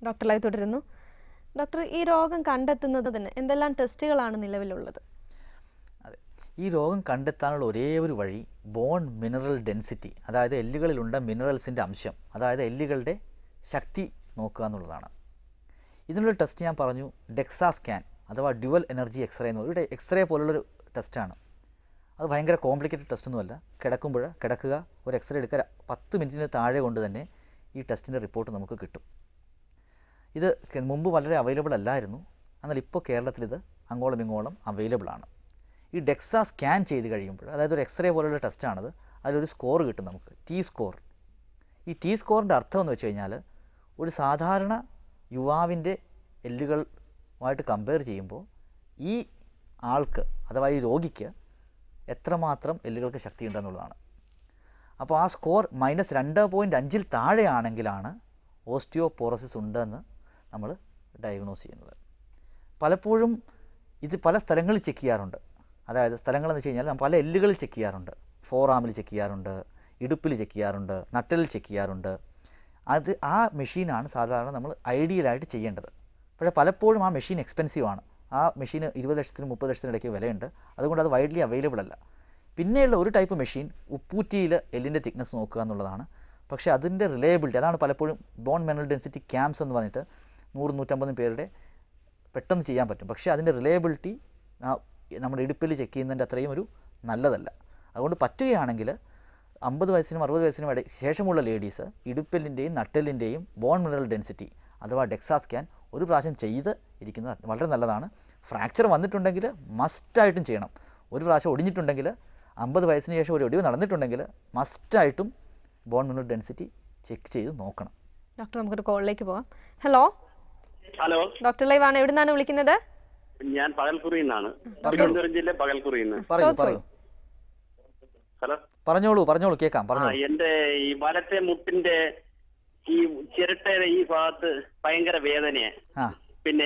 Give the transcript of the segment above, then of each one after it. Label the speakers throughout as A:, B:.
A: ഡോക്ടറായി തുടരുന്നു ഡോക്ടർ ഈ രോഗം കണ്ടെത്തുന്നതിന് എന്തെല്ലാം ടെസ്റ്റുകളാണ് നിലവിലുള്ളത്
B: അതെ ഈ രോഗം കണ്ടെത്താനുള്ള ഒരേ ഒരു വഴി ബോൺ മിനറൽ ഡെൻസിറ്റി അതായത് എല്ലുകളിലുണ്ട മിനറൽസിൻ്റെ അംശം അതായത് എല്ലുകളുടെ ശക്തി നോക്കുക എന്നുള്ളതാണ് ഇതിനുള്ള ടെസ്റ്റ് ഞാൻ പറഞ്ഞു ഡെക്സാ സ്കാൻ അഥവാ ഡ്യുവൽ എനർജി എക്സ്റേ എന്ന് പറയും. ഒരു എക്സ്റേ പോലുള്ളൊരു ടെസ്റ്റാണ് അത് ഭയങ്കര കോംപ്ലിക്കേറ്റഡ് ടെസ്റ്റൊന്നുമല്ല കിടക്കുമ്പോൾ കിടക്കുക ഒരു എക്സ്റേ എടുക്കുക പത്ത് മിനിറ്റിന് താഴെ കൊണ്ട് തന്നെ ഈ ടെസ്റ്റിൻ്റെ റിപ്പോർട്ട് നമുക്ക് കിട്ടും ഇത് കെ- മുമ്പ് വളരെ അവൈലബിൾ അല്ലായിരുന്നു എന്നാൽ ഇപ്പോൾ കേരളത്തിൽ ഇത് അങ്ങോളം ഇങ്ങോളം അവൈലബിൾ ആണ് ഈ ഡെക്സ സ്കാൻ ചെയ്ത് കഴിയുമ്പോൾ അതായത് ഒരു എക്സ്റേ പോലുള്ള ടെസ്റ്റാണത് അതിലൊരു സ്കോർ കിട്ടും നമുക്ക് ടി സ്കോർ ഈ ടി സ്കോറിൻ്റെ അർത്ഥം എന്ന് വെച്ച് കഴിഞ്ഞാൽ ഒരു സാധാരണ യുവാവിൻ്റെ എല്ലുകളുമായിട്ട് കമ്പയർ ചെയ്യുമ്പോൾ ഈ ആൾക്ക് അഥവാ ഈ രോഗിക്ക് എത്രമാത്രം എല്ലുകൾക്ക് ശക്തി ഉണ്ടെന്നുള്ളതാണ് അപ്പോൾ ആ സ്കോർ മൈനസ് രണ്ട് പോയിൻറ്റ് അഞ്ചിൽ താഴെയാണെങ്കിലാണ് ഓസ്റ്റിയോപോറോസിസ് ഉണ്ടെന്ന് നമ്മൾ ഡയഗ്നോസ് ചെയ്യുന്നത് പലപ്പോഴും ഇത് പല സ്ഥലങ്ങളിൽ ചെക്ക് ചെയ്യാറുണ്ട് അതായത് സ്ഥലങ്ങളെന്ന് വെച്ച് കഴിഞ്ഞാൽ നമ്മൾ പല എല്ലുകളിൽ ചെക്ക് ചെയ്യാറുണ്ട് ഫോർ ആമിൽ ചെക്ക് ചെയ്യാറുണ്ട് ഇടുപ്പിൽ ചെക്ക് ചെയ്യാറുണ്ട് നട്ടലിൽ ചെക്ക് ചെയ്യാറുണ്ട് അത് ആ മെഷീനാണ് സാധാരണ നമ്മൾ ഐഡിയലായിട്ട് ചെയ്യേണ്ടത് പക്ഷേ പലപ്പോഴും ആ മെഷീൻ എക്സ്പെൻസീവ് ആണ് ആ മെഷീന് ഇരുപത് ലക്ഷത്തിന് മുപ്പത് ലക്ഷത്തിന് ഇടയ്ക്ക് വിലയുണ്ട് അതുകൊണ്ട് അത് വൈഡ്ലി അവൈലബിൾ അല്ല പിന്നെയുള്ള ഒരു ടൈപ്പ് മെഷീൻ ഉപ്പൂറ്റിയിൽ എല്ലിൻ്റെ തിക്നെസ് നോക്കുക എന്നുള്ളതാണ് പക്ഷേ അതിൻ്റെ റിലയബിലിറ്റി അതാണ് പലപ്പോഴും ബോൺ മെനൽ ഡെൻസിറ്റി ക്യാമ്പ്സ് എന്ന് പറഞ്ഞിട്ട് നൂറ് നൂറ്റമ്പതും പേരുടെ പെട്ടെന്ന് ചെയ്യാൻ പറ്റും പക്ഷേ അതിൻ്റെ റിലയബിലിറ്റി നമ്മുടെ ഇടുപ്പിൽ ചെക്ക് ചെയ്യുന്നതിൻ്റെ അത്രയും ഒരു നല്ലതല്ല അതുകൊണ്ട് പറ്റുകയാണെങ്കിൽ അമ്പത് വയസ്സിനും അറുപത് വയസ്സിനും ഇട ശേഷമുള്ള ലേഡീസ് ഇടുപ്പലിൻ്റെയും നട്ടലിൻ്റെയും ബോൺ മിനറൽ ഡെൻസിറ്റി അഥവാ ഡെക്സാ സ്കാൻ ഒരു പ്രാവശ്യം ചെയ്ത് ഇരിക്കുന്നത് വളരെ നല്ലതാണ് ഫ്രാക്ചർ വന്നിട്ടുണ്ടെങ്കിൽ മസ്റ്റായിട്ടും ചെയ്യണം ഒരു പ്രാവശ്യം ഒടിഞ്ഞിട്ടുണ്ടെങ്കിൽ അമ്പത് വയസ്സിന് ശേഷം ഒരു ഒടിവ് നടന്നിട്ടുണ്ടെങ്കിൽ മസ്റ്റായിട്ടും ബോൺ മിനറൽ ഡെൻസിറ്റി ചെക്ക് ചെയ്ത് നോക്കണം
A: ഡോക്ടർ നമുക്കൊരു കോളിലേക്ക് പോവാം ഹലോ
C: ഹലോ
A: ഡോക്ടർ ലൈവാണ് എവിടെ നിന്നാണ് വിളിക്കുന്നത്
C: ഞാൻ പകൽക്കുറിയിൽ നിന്നാണ് തിരുവനന്തപുരം ജില്ല പകൽക്കുറിയിൽ നിന്ന്
B: പറയൂ
A: ചോദിച്ചോളൂ.
B: പറയൂ
C: ഹലോ
B: പറഞ്ഞോളൂ പറഞ്ഞോളൂ കേൾക്കാം
C: ആ
B: പറഞ്ഞോളൂ
C: എന്റെ ഈ വലത്തെ മുട്ടിന്റെ ഈ ചിരട്ടയുടെ ഈ ഭാഗത്ത് ഭയങ്കര വേദനയാ
B: ആ
C: പിന്നെ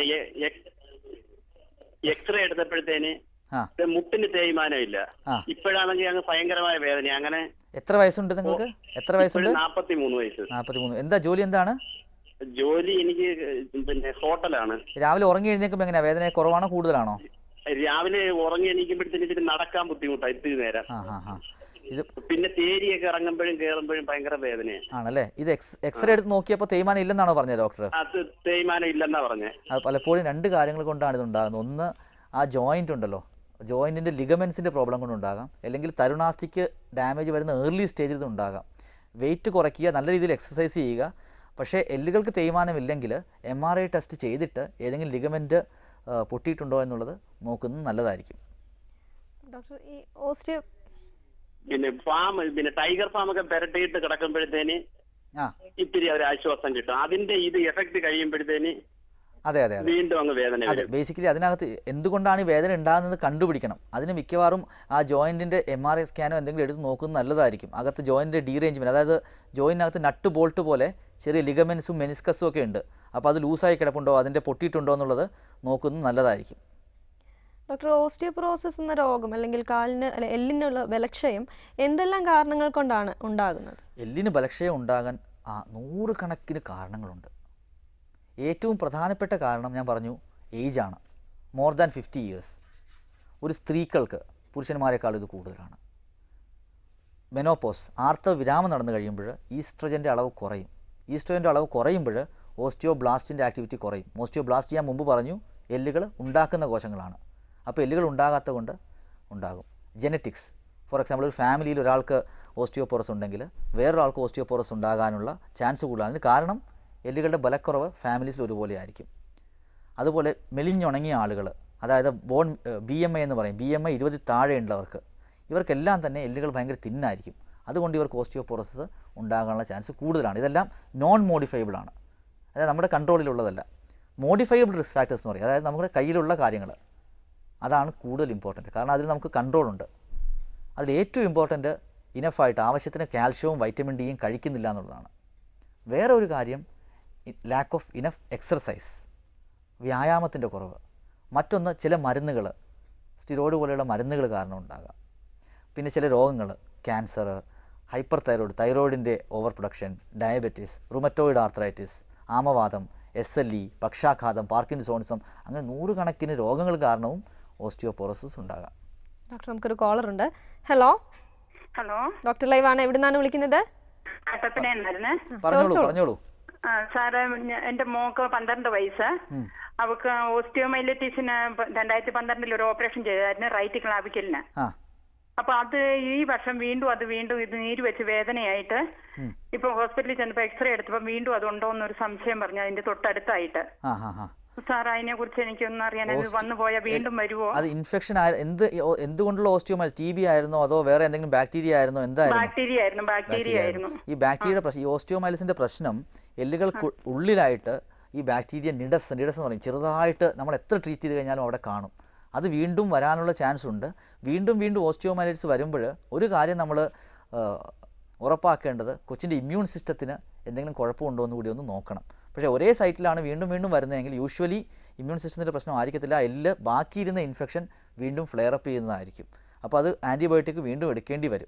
C: എക്സ്റേ എടുത്തപ്പോഴത്തേന്
B: ആ
C: ഇത് മുട്ടിന് തേയ്മാനം ഇല്ല
B: ആ.
C: ഇപ്പോഴാണെങ്കിൽ അങ്ങ് ഭയങ്കരമായ വേദന അങ്ങനെ
B: എത്ര വയസ്സുണ്ട് നിങ്ങൾക്ക് എത്ര വയസ്സുണ്ട്
C: നാപ്പത്തി മൂന്ന് വയസ്സ്
B: നാൽപ്പത്തി മൂന്ന് എന്താ ജോലി എന്താണ്
C: ജോലി എനിക്ക് പിന്നെ ഹോട്ടലാണ്
B: രാവിലെ ഉറങ്ങി എഴുന്നേൽക്കുമ്പോൾ എങ്ങനെയാ വേദന കുറവാണോ കൂടുതലാണോ
C: രാവിലെ ഉറങ്ങി എണീക്കുമ്പോഴത്തേന് ഇതിന് നടക്കാൻ ബുദ്ധിമുട്ടാണ് ഇത്തിരി നേരം
B: ആ ആ ആ ഇത്
C: പിന്നെ തേരിയൊക്കെ ഇറങ്ങുമ്പോഴും കയറുമ്പോഴും ഭയങ്കര വേദനയാണ്
B: ആണല്ലേ ഇത് എക്സ് എക്സ്റേ എടുത്ത് നോക്കിയപ്പോൾ തേയ്മാനം ഇല്ലെന്നാണോ പറഞ്ഞത് ഡോക്ടർ
C: അത് തേയ്മാനം ഇല്ലെന്നാ പറഞ്ഞേ
B: അത് പലപ്പോഴും രണ്ട് കാര്യങ്ങൾ കൊണ്ടാണ് ഇതുണ്ടാകുന്നത് ഒന്ന് ആ ജോയിൻ്റ് ഉണ്ടല്ലോ ജോയിൻറ്റിൻ്റെ ലിഗമെൻസിൻ്റെ പ്രോബ്ലം കൊണ്ടുണ്ടാകാം അല്ലെങ്കിൽ തരുണാസ്ഥിക്ക് ഡാമേജ് വരുന്ന ഏർലി സ്റ്റേജിൽ ഇത് ഉണ്ടാകാം വെയിറ്റ് കുറയ്ക്കുക നല്ല രീതിയിൽ എക്സസൈസ് ചെയ്യുക പക്ഷേ എല്ലുകൾക്ക് തേയ്മാനമില്ലെങ്കിൽ എം ആർ ഐ ടെസ്റ്റ് ചെയ്തിട്ട് ഏതെങ്കിലും ലിഗമെൻറ്റ് പൊട്ടിയിട്ടുണ്ടോ എന്നുള്ളത് നോക്കുന്നത് നല്ലതായിരിക്കും
A: ഡോക്ടർ ഈ ഓസ്റ്റിയോ
C: പിന്നെ ഫാം പിന്നെ ടൈഗർ ഫാം ഒക്കെ പെരട്ടിയിട്ട് കിടക്കുമ്പോഴത്തേന്
B: ആ
C: ഇത്തിരി ഒരു ആശ്വാസം കിട്ടും അതിന്റെ ഇത് എഫക്ട് കഴിയുമ്പോഴത്തേന്
B: അതെ അതെ അതെ
C: വീണ്ടും അങ്ങ് വേദന
B: അതെ
C: വരും
B: ബേസിക്കലി അതിനകത്ത് എന്തുകൊണ്ടാണ് ഈ വേദന ഉണ്ടാകുന്നത് കണ്ടുപിടിക്കണം അതിന് മിക്കവാറും ആ ജോയിൻറ്റിൻ്റെ എം ആർ ഐ സ്കാനോ എന്തെങ്കിലും എടുത്ത് നോക്കുന്നത് നല്ലതായിരിക്കും അകത്ത് ജോയിൻറ്റിൻ്റെ ഡീറേഞ്ച്മെൻറ്റ് അതായത് ജോയിനകത്ത് നട്ട് ബോൾട്ട് പോലെ ചെറിയ ലിഗമെൻസും മെനിസ്കസും ഒക്കെ ഉണ്ട് അപ്പോൾ അത് ലൂസായി കിടപ്പുണ്ടോ അതിൻ്റെ പൊട്ടിയിട്ടുണ്ടോ എന്നുള്ളത് നോക്കുന്നത് നല്ലതായിരിക്കും
A: ഡോക്ടർ ഓസ്റ്റിയോപ്രോസിസ് എന്ന രോഗം അല്ലെങ്കിൽ കാലിന് അല്ലെ എല്ലിനുള്ള ബലക്ഷയം എന്തെല്ലാം കാരണങ്ങൾ കൊണ്ടാണ് ഉണ്ടാകുന്നത്
B: എല്ലിന് ബലക്ഷയം ഉണ്ടാകാൻ ആ നൂറുകണക്കിന് കാരണങ്ങളുണ്ട് ഏറ്റവും പ്രധാനപ്പെട്ട കാരണം ഞാൻ പറഞ്ഞു ഏജാണ് മോർ ദാൻ ഫിഫ്റ്റി ഇയേഴ്സ് ഒരു സ്ത്രീകൾക്ക് പുരുഷന്മാരെക്കാൾ ഇത് കൂടുതലാണ് മെനോപോസ് ആർത്തവ വിരാമം നടന്നു കഴിയുമ്പോൾ ഈസ്ട്രജൻ്റെ അളവ് കുറയും ഈസ്ട്രജൻ്റെ അളവ് കുറയുമ്പോൾ ഓസ്റ്റിയോബ്ലാസ്റ്റിൻ്റെ ആക്ടിവിറ്റി കുറയും ഓസ്റ്റിയോബ്ലാസ്റ്റ് ഞാൻ മുമ്പ് പറഞ്ഞു എല്ലുകൾ ഉണ്ടാക്കുന്ന കോശങ്ങളാണ് അപ്പോൾ എല്ലുകൾ ഉണ്ടാകാത്ത കൊണ്ട് ഉണ്ടാകും ജെനറ്റിക്സ് ഫോർ എക്സാമ്പിൾ ഒരു ഫാമിലിയിൽ ഒരാൾക്ക് ഓസ്റ്റിയോപോറസ് ഉണ്ടെങ്കിൽ വേറൊരാൾക്ക് ഓസ്റ്റിയോപോറസ് ഉണ്ടാകാനുള്ള ചാൻസ് കൂടുതലാണ് അതിന് കാരണം എല്ലുകളുടെ ബലക്കുറവ് ഫാമിലീസിൽ ഒരുപോലെ ആയിരിക്കും അതുപോലെ മെലിഞ്ഞുണങ്ങിയ ആളുകൾ അതായത് ബോൺ ബി എം ഐ എന്ന് പറയും ബി എം ഐ ഇരുപതിൽ താഴെയുള്ളവർക്ക് ഇവർക്കെല്ലാം തന്നെ എല്ലുകൾ ഭയങ്കര തിന്നായിരിക്കും അതുകൊണ്ട് ഇവർക്ക് ഓസ്റ്റിയോപോറസിസ് ഉണ്ടാകാനുള്ള ചാൻസ് കൂടുതലാണ് ഇതെല്ലാം നോൺ മോഡിഫൈബിൾ ആണ് അതായത് നമ്മുടെ കൺട്രോളിലുള്ളതല്ല മോഡിഫൈബിൾ റിസ്ക് ഫാക്ടേഴ്സ് എന്ന് പറയും അതായത് നമ്മുടെ കയ്യിലുള്ള കാര്യങ്ങൾ അതാണ് കൂടുതൽ ഇമ്പോർട്ടൻറ്റ് കാരണം അതിൽ നമുക്ക് കൺട്രോൾ ഉണ്ട് അതിൽ ഏറ്റവും ഇമ്പോർട്ടൻറ്റ് ഇനഫായിട്ട് ആവശ്യത്തിന് കാൽഷ്യവും വൈറ്റമിൻ ഡിയും കഴിക്കുന്നില്ല എന്നുള്ളതാണ് വേറെ ഒരു കാര്യം ലാക്ക് ഓഫ് ഇനഫ് എക്സർസൈസ് വ്യായാമത്തിൻ്റെ കുറവ് മറ്റൊന്ന് ചില മരുന്നുകൾ സ്റ്റിറോയിഡ് പോലെയുള്ള മരുന്നുകൾ കാരണം ഉണ്ടാകാം പിന്നെ ചില രോഗങ്ങൾ ക്യാൻസർ ഹൈപ്പർ തൈറോയിഡ് തൈറോയിഡിൻ്റെ over production diabetes rheumatoid arthritis ആമവാദം എസ് എൽ ഇ പക്ഷാഘാതം പാർക്കിൻസോണിസം അങ്ങനെ നൂറുകണക്കിന് രോഗങ്ങൾ കാരണവും ഓസ്റ്റിയോപോറോസിസ് ഉണ്ടാകാം
A: ഡോക്ടർ നമുക്കൊരു കോളർ ഉണ്ട് ഹലോ
D: ഹലോ
A: ഡോക്ടർ ലൈവ് ആണ് എവിടുന്നാണ് വിളിക്കുന്നത്
D: കട്ടപ്പനയായിരുന്നേ
B: പറഞ്ഞോളൂ പറഞ്ഞോളൂ
D: ആ, സാറേ ഞ- എന്റെ മോക്ക് പന്ത്രണ്ട് വയസ്സ് അവക്ക് ഓസ്റ്റിയോമൈലറ്റീസിന് രണ്ടായിരത്തി പന്ത്രണ്ടിൽ ഒരു ഓപ്പറേഷൻ ചെയ്തായിരുന്നു റൈറ്റ് ക്ലാവിക്കലിന്
B: ആ
D: അപ്പൊ അത് ഈ വർഷം വീണ്ടും അത് വീണ്ടും ഇത് നീര് വെച്ച് വേദനയായിട്ട് ഇപ്പൊ ഹോസ്പിറ്റലിൽ ചെന്നപ്പോ എക്സ്റേ എടുത്തപ്പോ വീണ്ടും അതുണ്ടോ എന്നൊരു സംശയം പറഞ്ഞു അതിന്റെ തൊട്ടടുത്തായിട്ട്
B: ആ ഹാ ഹാ
D: സാർ അതിനെ കുറിച്ച് എനിക്കൊന്നും അറിയാൻ അത് വന്നു പോയാൽ വീണ്ടും വരുമോ
B: അത് ഇൻഫെക്ഷൻ ആയ എന്ത് ഓ- എന്തുകൊണ്ടുള്ള ഓസ്റ്റിയോമൽ ടി ബി ആയിരുന്നോ അതോ വേറെ എന്തെങ്കിലും ബാക്ടീരിയ ആയിരുന്നോ എന്തായിരുന്നു
D: ബാക്ടീരിയ ആയിരുന്നു ബാക്ടീരിയ ആയിരുന്നു
B: ഈ ബാക്ടീരിയയുടെ പ്രശ്നം ഈ ഓസ്റ്റിയോമൈലസിന്റെ പ്രശ്നം എല്ലുകൾക്ക് ഉള്ളിലായിട്ട് ഈ ബാക്ടീരിയ നിഡസ് നിഡസ് എന്ന് പറയും ചെറുതായിട്ട് നമ്മൾ എത്ര ട്രീറ്റ് ചെയ്ത് കഴിഞ്ഞാലും അവിടെ കാണും അത് വീണ്ടും വരാനുള്ള ചാൻസ് ഉണ്ട് വീണ്ടും വീണ്ടും ഓസ്റ്റിയോമൈലൈറ്റിസ് വരുമ്പോൾ ഒരു കാര്യം നമ്മൾ ഉറപ്പാക്കേണ്ടത് കൊച്ചിൻ്റെ ഇമ്മ്യൂൺ സിസ്റ്റത്തിന് എന്തെങ്കിലും കുഴപ്പമുണ്ടോ എന്ന് കൂടി ഒന്ന് നോക്കണം പക്ഷേ ഒരേ സൈറ്റിലാണ് വീണ്ടും വീണ്ടും വരുന്നതെങ്കിൽ യൂഷ്വലി ഇമ്മ്യൂൺ സിസ്റ്റത്തിൻ്റെ പ്രശ്നം ആയിരിക്കത്തില്ല എല്ല് ബാക്കിയിരുന്ന ഇൻഫെക്ഷൻ വീണ്ടും ഫ്ലെയർ അപ്പ് ചെയ്യുന്നതായിരിക്കും അപ്പോൾ അത് ആൻറ്റിബയോട്ടിക് വീണ്ടും എടുക്കേണ്ടി വരും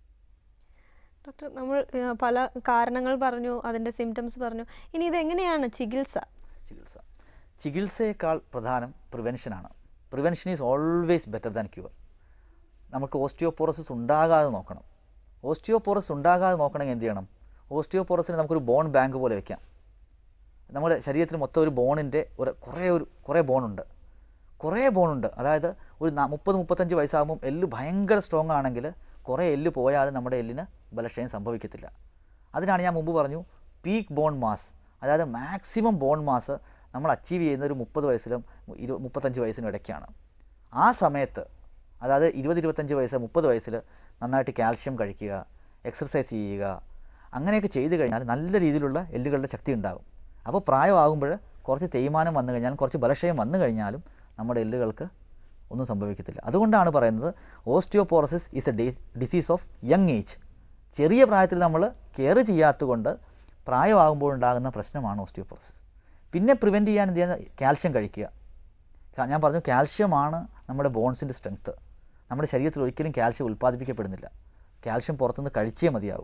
A: ഡോക്ടർ നമ്മൾ ഏഹ്, പല കാരണങ്ങൾ പറഞ്ഞു അതിൻ്റെ സിംറ്റംസ് പറഞ്ഞു ഇനി ഇതെങ്ങനെയാണ് ചികിത്സ
B: ചികിത്സ ചികിത്സയേക്കാൾ പ്രധാനം പ്രിവെൻഷനാണ് prevention is always better than cure നമുക്ക് ഓസ്റ്റിയോപോറസിസ് ഉണ്ടാകാതെ നോക്കണം ഓസ്റ്റിയോപോറസ് ഉണ്ടാകാതെ നോക്കണമെങ്കിൽ എന്ത് ചെയ്യണം ഓസ്റ്റിയോപോറസിന് നമുക്കൊരു ബോൺ ബാങ്ക് പോലെ വെക്കാം നമ്മുടെ ശരീരത്തിൽ മൊത്തം ഒരു ബോണിൻ്റെ ഒരു കുറേ ഒരു കുറേ ബോണുണ്ട് കുറേ ബോണുണ്ട് അതായത് ഒരു ന- മുപ്പത് മുപ്പത്തഞ്ച് വയസ്സാകുമ്പം എല്ല് ഭയങ്കര സ്ട്രോങ് ആണെങ്കിൽ കുറേ എല്ല് പോയാലും നമ്മുടെ എല്ലിന് ബലക്ഷയം സംഭവിക്കത്തില്ല അതിനാണ് ഞാൻ മുമ്പ് പറഞ്ഞു പീക്ക് ബോൺ മാസ് അതായത് മാക്സിമം ബോൺ മാസ് നമ്മൾ അച്ചീവ് ചെയ്യുന്ന ഒരു മുപ്പത് വയസ്സിലും ഇരു മുപ്പത്തഞ്ച് വയസ്സിനും ഇടയ്ക്കാണ് ആ സമയത്ത് അതായത് ഇരുപത് ഇരുപത്തഞ്ച് വയസ്സ് മുപ്പത് വയസ്സിൽ നന്നായിട്ട് കാൽഷ്യം കഴിക്കുക എക്സർസൈസ് ചെയ്യുക അങ്ങനെയൊക്കെ ചെയ്തു കഴിഞ്ഞാൽ നല്ല രീതിയിലുള്ള എല്ലുകളുടെ ശക്തി ഉണ്ടാകും അപ്പോൾ പ്രായമാകുമ്പോൾ കുറച്ച് തേയ്മാനം വന്നു കഴിഞ്ഞാലും കുറച്ച് ബലക്ഷയം വന്നു കഴിഞ്ഞാലും നമ്മുടെ എല്ലുകൾക്ക് ഒന്നും സംഭവിക്കത്തില്ല അതുകൊണ്ടാണ് പറയുന്നത് osteoporosis is a disease of young age ചെറിയ പ്രായത്തിൽ നമ്മൾ കെയർ ചെയ്യാത്തതുകൊണ്ട് പ്രായമാകുമ്പോൾ ഉണ്ടാകുന്ന പ്രശ്നമാണ് ഓസ്റ്റിയോപോറസിസ് പിന്നെ പ്രിവെൻറ്റ് ചെയ്യാൻ എന്ത് ചെയ്യുന്നത് കാൽഷ്യം കഴിക്കുക കാ- ഞാൻ പറഞ്ഞു കാൽഷ്യമാണ് നമ്മുടെ ബോൺസിൻ്റെ സ്ട്രെങ്ത്ത് നമ്മുടെ ശരീരത്തിൽ ഒരിക്കലും കാൽഷ്യം ഉൽപ്പാദിപ്പിക്കപ്പെടുന്നില്ല കാൽഷ്യം പുറത്തുനിന്ന് കഴിച്ചേ മതിയാവും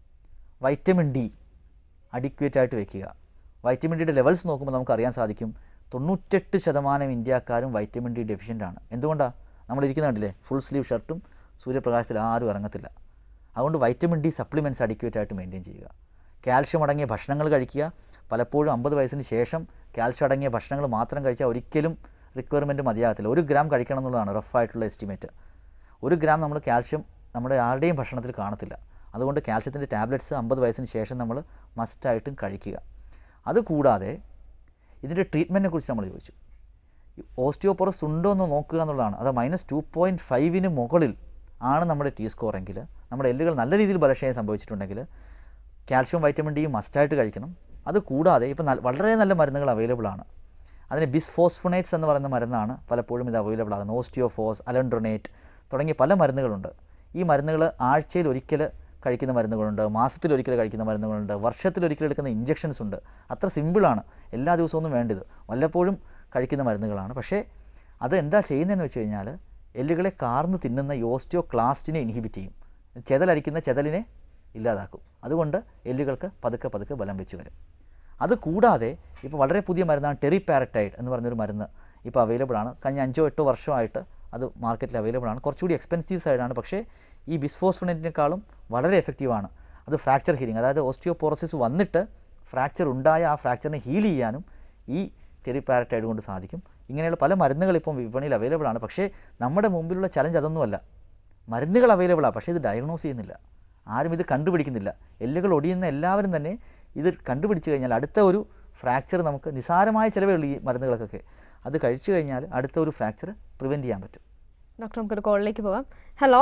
B: വൈറ്റമിൻ ഡി അഡിക്വേറ്റ് ആയിട്ട് വെക്കുക വൈറ്റമിൻ ഡിയുടെ ലെവൽസ് നോക്കുമ്പോൾ നമുക്ക് അറിയാൻ സാധിക്കും തൊണ്ണൂറ്റെട്ട് ശതമാനം ഇന്ത്യക്കാരും വൈറ്റമിൻ ഡി ഡെഫിഷ്യൻ്റ് ആണ് എന്തുകൊണ്ടാണ് നമ്മൾ ഇരിക്കുന്ന കണ്ടില്ലേ ഫുൾ സ്ലീവ് ഷർട്ടും സൂര്യപ്രകാശത്തിൽ ആരും ഇറങ്ങത്തില്ല അതുകൊണ്ട് വൈറ്റമിൻ ഡി സപ്ലിമെൻറ്റ്സ് അഡിക്വേറ്റ് ആയിട്ട് മെയിൻറ്റെയിൻ ചെയ്യുക കാൽഷ്യം അടങ്ങിയ ഭക്ഷണങ്ങൾ കഴിക്കുക പലപ്പോഴും അമ്പത് വയസ്സിന് ശേഷം കാൽഷ്യം അടങ്ങിയ ഭക്ഷണങ്ങൾ മാത്രം കഴിച്ചാൽ ഒരിക്കലും റിക്വയർമെൻറ്റ് മതിയാകത്തില്ല ഒരു ഗ്രാം കഴിക്കണം എന്നുള്ളതാണ് റഫായിട്ടുള്ള എസ്റ്റിമേറ്റ് ഒരു ഗ്രാം നമ്മൾ കാൽഷ്യം നമ്മുടെ ആരുടെയും ഭക്ഷണത്തിൽ കാണത്തില്ല അതുകൊണ്ട് കാൽഷ്യത്തിൻ്റെ ടാബ്ലറ്റ്സ് അമ്പത് വയസ്സിന് ശേഷം നമ്മൾ മസ്റ്റായിട്ടും കഴിക്കുക അതുകൂടാതെ ഇതിൻ്റെ ട്രീറ്റ്മെൻറ്റിനെ കുറിച്ച് നമ്മൾ ചോദിച്ചു ഓസ്റ്റിയോപോറസ് ഉണ്ടോ എന്ന് നോക്കുക എന്നുള്ളതാണ് അത് മൈനസ് ടു പോയിൻറ്റ് ഫൈവിന് മുകളിൽ ആണ് നമ്മുടെ ടി സ്കോർ എങ്കിൽ നമ്മുടെ എല്ലുകൾ നല്ല രീതിയിൽ ബലക്ഷയം സംഭവിച്ചിട്ടുണ്ടെങ്കിൽ കാൽഷ്യം വൈറ്റമിൻ ഡിയും മസ്റ്റായിട്ട് കഴിക്കണം അത് കൂടാതെ ഇപ്പോൾ നല്ല വളരെ നല്ല മരുന്നുകൾ അവൈലബിൾ ആണ് അതിന് ബിസ്ഫോസ്ഫോണേറ്റ്സ് എന്ന് പറയുന്ന മരുന്നാണ് പലപ്പോഴും ഇത് അവൈലബിൾ ആകുന്നത് ഓസ്റ്റിയോഫോസ് അലൻഡ്രോനേറ്റ് തുടങ്ങിയ പല മരുന്നുകളുണ്ട് ഈ മരുന്നുകൾ ആഴ്ചയിൽ ഒരിക്കൽ കഴിക്കുന്ന മരുന്നുകളുണ്ട് മാസത്തിൽ ഒരിക്കൽ കഴിക്കുന്ന മരുന്നുകളുണ്ട് വർഷത്തിൽ ഒരിക്കൽ എടുക്കുന്ന ഇഞ്ചെക്ഷൻസ് ഉണ്ട് അത്ര സിമ്പിളാണ് എല്ലാ ദിവസമൊന്നും വേണ്ടത് വല്ലപ്പോഴും കഴിക്കുന്ന മരുന്നുകളാണ് പക്ഷേ അത് എന്താ ചെയ്യുന്നതെന്ന് വെച്ച് കഴിഞ്ഞാൽ എല്ലുകളെ കാർന്ന് തിന്നുന്ന ഈ ഓസ്റ്റിയോ ക്ലാസ്റ്റിനെ ഇൻഹിബിറ്റ് ചെയ്യും ചെതലടിക്കുന്ന ചെതലിനെ ഇല്ലാതാക്കും അതുകൊണ്ട് എല്ലുകൾക്ക് പതുക്കെ പതുക്കെ ബലം വെച്ച് വരും അത് കൂടാതെ ഇപ്പോൾ വളരെ പുതിയ മരുന്നാണ് ടെറിപാരറ്റൈഡ് എന്ന് പറഞ്ഞൊരു മരുന്ന് ഇപ്പോൾ അവൈലബിൾ ആണ് കഴിഞ്ഞ അഞ്ചോ എട്ടോ വർഷമായിട്ട് അത് മാർക്കറ്റിൽ അവൈലബിൾ ആണ് കുറച്ചുകൂടി എക്സ്പെൻസീവ് സൈഡാണ് പക്ഷേ ഈ ബിസ്ഫോസ്ഫോണേറ്റിനേക്കാളും വളരെ എഫക്റ്റീവാണ് അത് ഫ്രാക്ചർ ഹീലിംഗ് അതായത് ഓസ്റ്റിയോപോറസിസ് വന്നിട്ട് ഫ്രാക്ചർ ഉണ്ടായ ആ ഫ്രാക്ചറിനെ ഹീൽ ചെയ്യാനും ഈ ടെറിപാരറ്റൈഡ് കൊണ്ട് സാധിക്കും ഇങ്ങനെയുള്ള പല മരുന്നുകൾ ഇപ്പം വിപണിയിൽ അവൈലബിൾ ആണ് പക്ഷേ നമ്മുടെ മുമ്പിലുള്ള ചലഞ്ച് അതൊന്നുമല്ല മരുന്നുകൾ അവൈലബിളാണ് പക്ഷേ ഇത് ഡയഗ്നോസ് ചെയ്യുന്നില്ല ആരും ഇത് കണ്ടുപിടിക്കുന്നില്ല എല്ലുകൾ ഒടിയുന്ന എല്ലാവരും തന്നെ ഇത് കണ്ടുപിടിച്ച് കഴിഞ്ഞാൽ അടുത്ത ഒരു ഫ്രാക്ചർ നമുക്ക് നിസാരമായ ചിലവേ ഉള്ളൂ ഈ മരുന്നുകൾക്കൊക്കെ അത് കഴിച്ചു കഴിഞ്ഞാൽ അടുത്ത ഒരു ഫ്രാക്ചർ പ്രിവെൻറ്റ് ചെയ്യാൻ പറ്റും
A: ഡോക്ടർ നമുക്കൊരു കോളിലേക്ക് പോവാം ഹലോ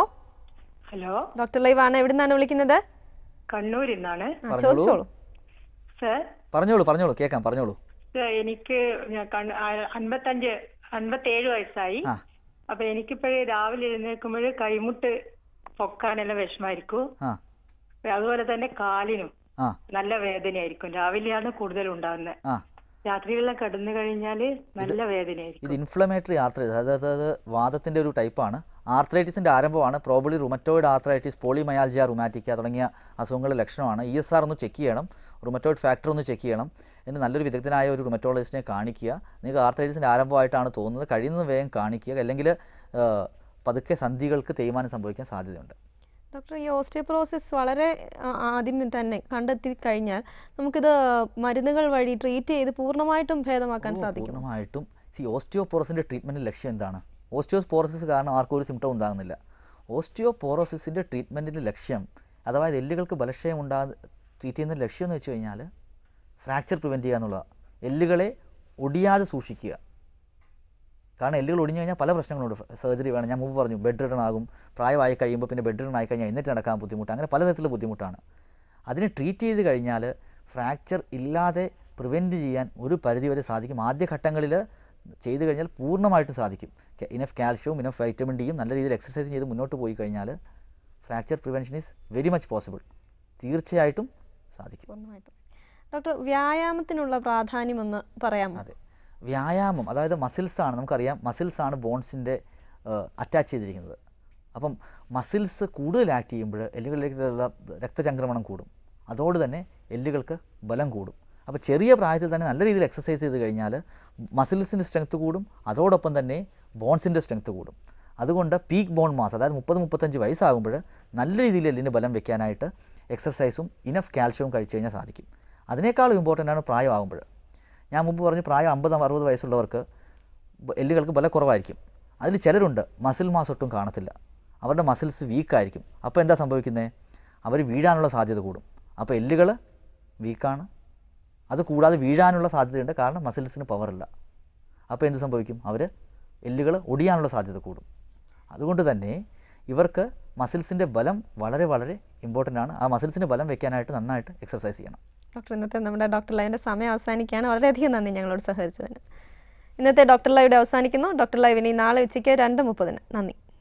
D: ഹലോ
A: ഡോക്ടർ ലൈവ് ആണ് എവിടുന്നാണ് വിളിക്കുന്നത്
D: കണ്ണൂരിൽ നിന്നാണ്
A: ആ,
B: പറഞ്ഞോളൂ.
A: ചോദിച്ചോളൂ
D: സർ
B: പറഞ്ഞോളൂ പറഞ്ഞോളൂ കേൾക്കാം പറഞ്ഞോളൂ
D: സർ, എനിക്ക് ഞാൻ കണ്ണ് ആ- അൻപത്തഞ്ച് അൻപത്തേഴ് വയസ്സായി
B: ആ
D: അപ്പൊ എനിക്കിപ്പോഴേ രാവിലെ എഴുന്നേൽക്കുമ്പോൾ കൈമുട്ട് പൊക്കാനെല്ലാം വിഷമായിരിക്കും
B: ആ
D: അതുപോലെ തന്നെ കാലിനും
B: ആ
D: നല്ല വേദനയായിരിക്കും രാവിലെയാണ് കൂടുതൽ ഉണ്ടാകുന്നത്
B: ആ
E: രാത്രികളിൽ കിടന്നു കഴിഞ്ഞാല് നല്ല വേദനയായിരിക്കും
B: ഇത് ഇൻഫ്ലമേറ്ററി ആർത്രൈറ്റിസ് അതായത് അത് വാദത്തിൻ്റെ ഒരു ടൈപ്പാണ് ആർത്രൈറ്റിസിൻ്റെ ആരംഭമാണ് probably rheumatoid arthritis polymyalgia rheumatica തുടങ്ങിയ അസുഖങ്ങളുടെ ലക്ഷണമാണ് ഇ എസ് ആർ ഒന്ന് ചെക്ക് ചെയ്യണം റുമറ്റോയിഡ് ഫാക്ടർ ഒന്ന് ചെക്ക് ചെയ്യണം എന്നിട്ട് നല്ലൊരു വിദഗ്ധനായ ഒരു റുമറ്റോളജിസ്റ്റിനെ കാണിക്കുക നിങ്ങൾക്ക് ആർത്രൈറ്റിസിൻ്റെ ആരംഭമായിട്ടാണ് തോന്നുന്നത് കഴിയുന്നത് വേഗം കാണിക്കുക അല്ലെങ്കിൽ പതുക്കെ സന്ധികൾക്ക് തേയ്മാനം സംഭവിക്കാൻ സാധ്യതയുണ്ട്
A: ഡോക്ടർ ഈ ഓസ്റ്റിയോപ്രോസിസ് വളരെ ആ, ആദ്യം തന്നെ കണ്ടെത്തി കഴിഞ്ഞാൽ നമുക്കിത് മരുന്നുകൾ വഴി ട്രീറ്റ് ചെയ്ത് പൂർണ്ണമായിട്ടും ഭേദമാക്കാൻ സാധിക്കും
B: പൂർണ്ണമായിട്ടും സി ഓസ്റ്റിയോപോറസിൻ്റെ ട്രീറ്റ്മെൻറ്റിൻ്റെ ലക്ഷ്യം എന്താണ് ഓസ്റ്റിയോപോറസിസ് കാരണം ആർക്കും ഒരു സിംറ്റം ഉണ്ടാകുന്നില്ല ഓസ്റ്റിയോപോറോസിസിൻ്റെ ട്രീറ്റ്മെൻറ്റിൻ്റെ ലക്ഷ്യം അഥവാ എല്ലുകൾക്ക് ബലക്ഷയം ഉണ്ടാ ട്രീറ്റ് ചെയ്യുന്ന ലക്ഷ്യം എന്ന് വെച്ച് കഴിഞ്ഞാൽ ഫ്രാക്ചർ പ്രിവെൻറ്റ് ചെയ്യുക എന്നുള്ളതാണ് എല്ലുകളെ ഒടിയാതെ സൂക്ഷിക്കുക കാരണം എല്ലുകൾ ഒടിഞ്ഞു കഴിഞ്ഞാൽ പല പ്രശ്നങ്ങളുണ്ട് സർജറി വേണം ഞാൻ മുമ്പ് പറഞ്ഞു ബെഡ് റിട്ടൺ ആകും പ്രായമായി കഴിയുമ്പോൾ പിന്നെ ബെഡ് റിട്ടൺ ആയി കഴിഞ്ഞാൽ എന്നിട്ട് നടക്കാൻ ബുദ്ധിമുട്ട് അങ്ങനെ പലതരത്തിലുള്ള ബുദ്ധിമുട്ടാണ് അതിനെ ട്രീറ്റ് ചെയ്ത് കഴിഞ്ഞാൽ ഫ്രാക്ചർ ഇല്ലാതെ പ്രിവെൻറ്റ് ചെയ്യാൻ ഒരു പരിധിവരെ സാധിക്കും ആദ്യഘട്ടങ്ങളിൽ ചെയ്ത് കഴിഞ്ഞാൽ പൂർണ്ണമായിട്ടും സാധിക്കും ഇനഫ് കാൽഷ്യവും ഇനഫ് വൈറ്റമിൻ ഡിയും നല്ല രീതിയിൽ എക്സസൈസ് ചെയ്ത് മുന്നോട്ട് പോയി കഴിഞ്ഞാൽ fracture prevention is very much possible തീർച്ചയായിട്ടും സാധിക്കും
A: പൂർണ്ണമായിട്ടും ഡോക്ടർ വ്യായാമത്തിനുള്ള പ്രാധാന്യം ഒന്ന് പറയാമോ
B: അതെ വ്യായാമം അതായത് മസിൽസ് ആണ് നമുക്കറിയാം മസിൽസ് ആണ് ബോൺസിൻ്റെ അറ്റാച്ച് ചെയ്തിരിക്കുന്നത് അപ്പം മസിൽസ് കൂടുതൽ ആക്ട് ചെയ്യുമ്പോൾ എല്ലുകളിലേക്കുള്ള രക്തചംക്രമണം കൂടും അതോട് തന്നെ എല്ലുകൾക്ക് ബലം കൂടും അപ്പോൾ ചെറിയ പ്രായത്തിൽ തന്നെ നല്ല രീതിയിൽ എക്സസൈസ് ചെയ്ത് കഴിഞ്ഞാൽ മസിൽസിൻ്റെ സ്ട്രെങ്ത് കൂടും അതോടൊപ്പം തന്നെ ബോൺസിൻ്റെ സ്ട്രെങ്ത് കൂടും അതുകൊണ്ട് പീക്ക് ബോൺ മാസ് അതായത് മുപ്പത് മുപ്പത്തഞ്ച് വയസ്സാകുമ്പോൾ നല്ല രീതിയിൽ എല്ലിന് ബലം വെക്കാനായിട്ട് എക്സസൈസും ഇനഫ് കാൽഷ്യവും കഴിച്ചു കഴിഞ്ഞാൽ സാധിക്കും അതിനേക്കാളും ഇമ്പോർട്ടൻ്റ് ആണ് പ്രായമാകുമ്പോൾ ഞാൻ മുമ്പ് പറഞ്ഞു പ്രായം അമ്പത് അറുപത് വയസ്സുള്ളവർക്ക് ബ- എല്ലുകൾക്ക് ബലം കുറവായിരിക്കും അതിൽ ചിലരുണ്ട് മസിൽ മാസ് ഒട്ടും കാണത്തില്ല അവരുടെ മസിൽസ് വീക്കായിരിക്കും അപ്പോൾ എന്താ സംഭവിക്കുന്നത് അവർ വീഴാനുള്ള സാധ്യത കൂടും അപ്പോൾ എല്ലുകൾ വീക്കാണ് അത് കൂടാതെ വീഴാനുള്ള സാധ്യതയുണ്ട് കാരണം മസിൽസിന് പവറില്ല അപ്പോൾ എന്ത് സംഭവിക്കും അവർ എല്ലുകൾ ഒടിയാനുള്ള സാധ്യത കൂടും അതുകൊണ്ട് തന്നെ ഇവർക്ക് മസിൽസിൻ്റെ ബലം വളരെ വളരെ ഇമ്പോർട്ടൻ്റ് ആണ് ആ മസിൽസിന് ബലം വെക്കാനായിട്ട് നന്നായിട്ട് എക്സസൈസ് ചെയ്യണം
A: ഡോക്ടർ ഇന്നത്തെ നമ്മുടെ ഡോക്ടർ ലൈവിൻ്റെ സമയം അവസാനിക്കുകയാണ് വളരെയധികം നന്ദി ഞങ്ങളോട് സഹകരിച്ചതിന് ഇന്നത്തെ ഡോക്ടർ ലൈവിടെ അവസാനിക്കുന്നു ഡോക്ടർ ലൈവിനി നാളെ ഉച്ചയ്ക്ക് രണ്ട് മുപ്പതിന് നന്ദി